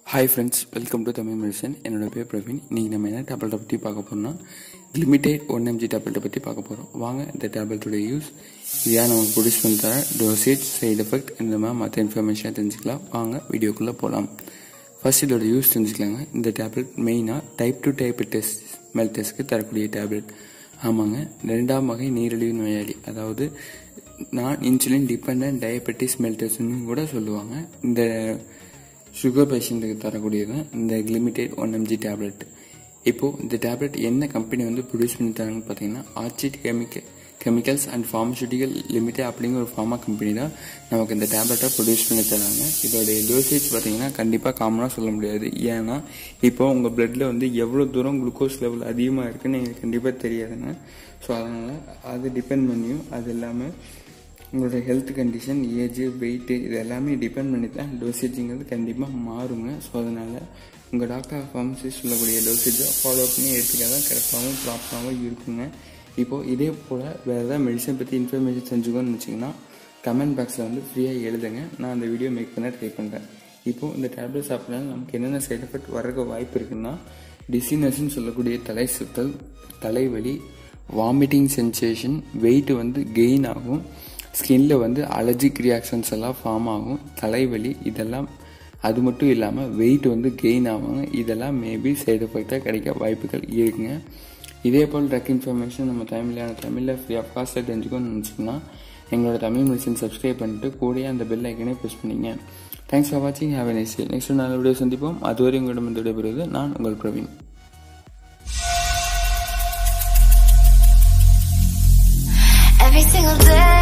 hi friends welcome to Tamil medicine என்னோட பேர் பிரவீன் இன்றைக்கி நம்ம என்ன டேப்லெட்டை பற்றி பார்க்க போகிறோம்னா லிமிடெட் ஒன் எம்ஜி டேப்லெட்டை பற்றி பார்க்க போகிறோம் வாங்க இந்த டேப்லெட்டோட யூஸ் இது ஏன் நமக்கு ப்ரொடியூஸ் பண்ணி தர டோசேஜ் சைடு எஃபெக்ட் இந்த மாதிரி மற்ற இன்ஃபர்மேஷன் தெரிஞ்சுக்கலாம் வாங்க வீடியோக்குள்ளே போகலாம் ஃபர்ஸ்ட் இதோட யூஸ் தெரிஞ்சுக்கலாங்க இந்த டேப்லெட் மெயினாக type to type test smell டெஸ்ட்க்கு தரக்கூடிய டேப்லெட் ஆமாங்க ரெண்டாம் வகை நீரிழிவு நோயாளி அதாவது நான் இன்சுலின் டிபெண்ட் டயபெட்டிஸ் மெல்டஸ்ன்னு கூட சொல்லுவாங்க இந்த சுகர் பேஷண்ட்டுக்கு தரக்கூடியது இந்த லிமிடெட் ஒன் எம்ஜி டேப்லெட் இப்போது இந்த டேப்லெட் என்ன கம்பெனி வந்து ப்ரொடியூஸ் பண்ணி தராங்கன்னு பார்த்தீங்கன்னா orchid chemical chemicals and pharmaceutical limited அப்படிங்கிற ஒரு ஃபார்மா கம்பெனி தான் நமக்கு இந்த டேப்லெட்டை ப்ரொடியூஸ் பண்ணி தராங்க இதோடைய டோசேஜ் பார்த்தீங்கன்னா கண்டிப்பாக காமனாக சொல்ல முடியாது ஏன்னா இப்போ உங்கள் பிளட்டில் வந்து எவ்வளோ தூரம் குளுக்கோஸ் லெவல் அதிகமாக இருக்குன்னு எனக்கு கண்டிப்பாக தெரியாதுங்க ஸோ அதனால் அது டிபெண்ட் பண்ணியும் அது இல்லாமல் உங்களோட ஹெல்த் கண்டிஷன் ஏஜ் வெயிட்டு இது எல்லாமே டிபெண்ட் பண்ணி தான் டோசேஜுங்கிறது கண்டிப்பாக மாறுங்க ஸோ அதனால் உங்கள் டாக்டர் ஃபார்மசிஸ்ட் சொல்லக்கூடிய டோசேஜை ஃபாலோ பண்ணி எடுத்துக்க தான் கரெக்டாகவும் ப்ராப்பராகவும் இருக்குங்க இப்போது இதே போல் வேறு ஏதாவது மெடிசன் பற்றி இன்ஃபர்மேஷன் தெரிஞ்சுக்கணும்னு வச்சிங்கன்னா கமெண்ட் பாக்ஸில் வந்து ஃப்ரீயாக எழுதுங்க நான் அந்த வீடியோ மேக் பண்ண ட்ரை பண்ணுறேன் இப்போது இந்த டேப்லெட் சாப்பிட்றதுனால நமக்கு என்னென்ன சைட் எஃபெக்ட் வரக்கு வாய்ப்பு இருக்குன்னா டிசினஸ்ன்னு சொல்லக்கூடிய தலை சுத்தல் தலைவலி வாமிட்டிங் சென்சேஷன் வெயிட் வந்து கெயின் ஆகும் ஸ்கின்ல வந்து அலர்ஜிக் ரியாக்ஷன்ஸ் எல்லாம் ஃபார்ம் ஆகும் தலைவலி இதெல்லாம் அது மட்டும் இல்லாமல் வெயிட் வந்து கெயின் ஆகுங்க இதெல்லாம் மேபி சைடு எஃபெக்டாக கிடைக்க வாய்ப்புகள் இருக்குங்க இதே போல் ட்ரக் இன்ஃபர்மேஷன் நம்ம தமிழில் தமிழில் ஃப்ரீ ஆஃப் காஸ்ட்டில் தெரிஞ்சுக்கணும்னு நினச்சிங்கன்னா எங்களோட தமிழ் மெடிசன் சப்ஸ்கிரைப் பண்ணிட்டு கூடயே அந்த பெல் ஐக்கனே ப்ரெஸ் பண்ணிங்க தேங்க்ஸ் ஃபார் வாட்சிங் ஹேவ் எ நைஸ் நெக்ஸ்ட் நல்ல வீடியோ சந்திப்போம் அதுவரை உங்களிடம் இந்த விடைபெறுவது நான் உங்கள் பிரவீன் Every single day